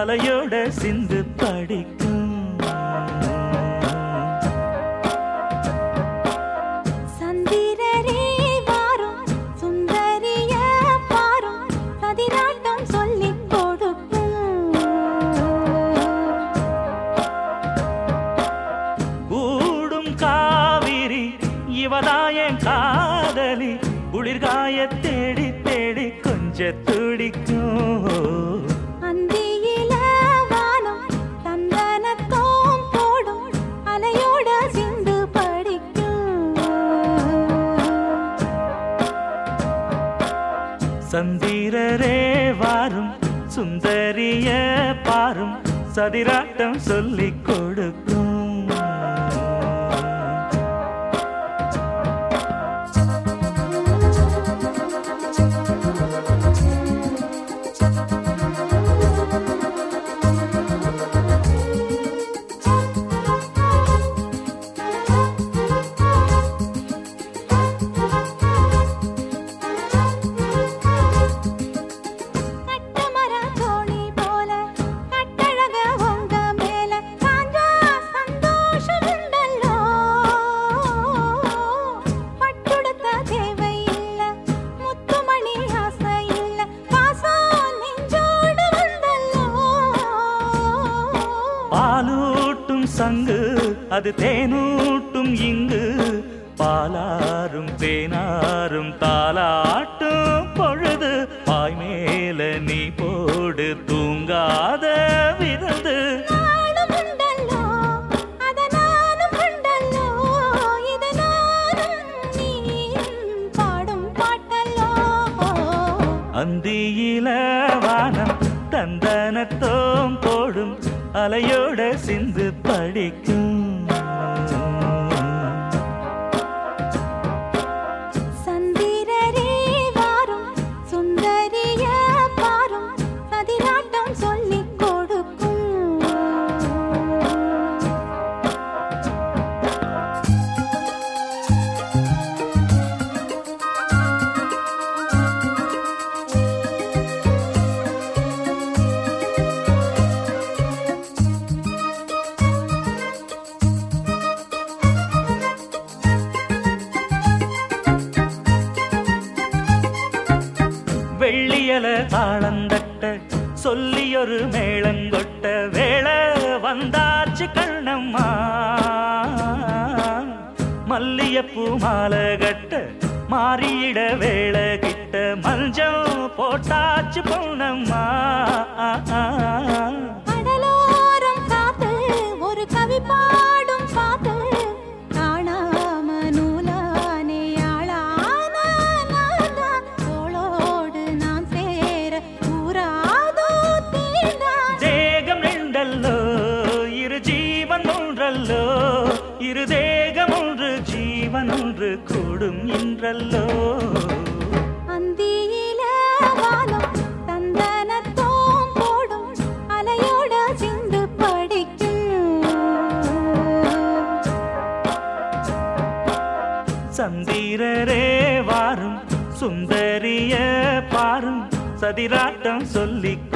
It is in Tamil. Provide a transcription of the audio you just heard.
அலையோட சிந்து படிக்கும் சந்திரரே வாரும் சுந்தரிய பாரும் சதிராட்டம் சொல்லிக் கொடுக்கும் கூடும் காவிரி இவதாயன் காதலி குளிர்காய தேடி தேடி கொஞ்ச துடிக்கும் அந்தியில வானம் தந்தனத்தோம் போடும் அலையோட சிந்து படிக்கும் சந்திரரே வாரும் சுந்தரிய பாரும் சதிராட்டம் சொல்லிக் கொடுக்கும் கட்டமர தோணி போல கட்டழக உங்க மேல காஞ்சா சந்தோஷம் உண்டல்லோ பட்டுடுத்த தேவை இல்ல முத்துமணி ஆசை இல்ல பாசம் நெஞ்சோடு வந்தல்லோ பாலூட்டும் சங்கு அது தேனூட்டும் இங்கு பாலாரும் தேனாரும் தாலாட்டும் பொழுது பாய் மேல நீ போடு தூங்காத விருந்து நாளும் உண்டல்லோ அத நானும் உண்டல்லோ இத நானும் நீயும் பாடும் பாட்டல்லோ அந்தியில வானம் தந்தனத்தோம் போடும் அலையோட சிந்து படிக்கும் சந்திரரே வாரும் சுந்தரிய பாரும் சதிராட்டம் சொல்லிக் கொடுக்கும் வெள்ளியல தாளந்தட்ட சொல்லியொரு மேளங்கொட்ட வேளை வந்தாச்சு கண்ணம்மா மல்லியப்பூ மாலை கட்ட மாறியிட வேளை கிட்ட மஞ்சள் போட்டாச்சு பொண்ணம்மா கடலோரம் காத்து ஒரு கவி பாடும் பாட்டு காணாம நூலானே ஆளான நான்தான். தோளோடு நான் சேர கூறாதோ தீண்டான் தேகம் ரெண்டல்லோ இரு ஜீவன் ஒன்றல்லோ இரு தேகம் ஒன்று ஜீவன் ஒன்று கூடும் இன்றல்லோ அந்தியில வானம் தந்தனத்தோம் போடும் அலையோட சிந்து படிக்கும் சந்திரரே வாரும் சுந்தரிய பாரும் சதிராட்டம் சொல்லிக்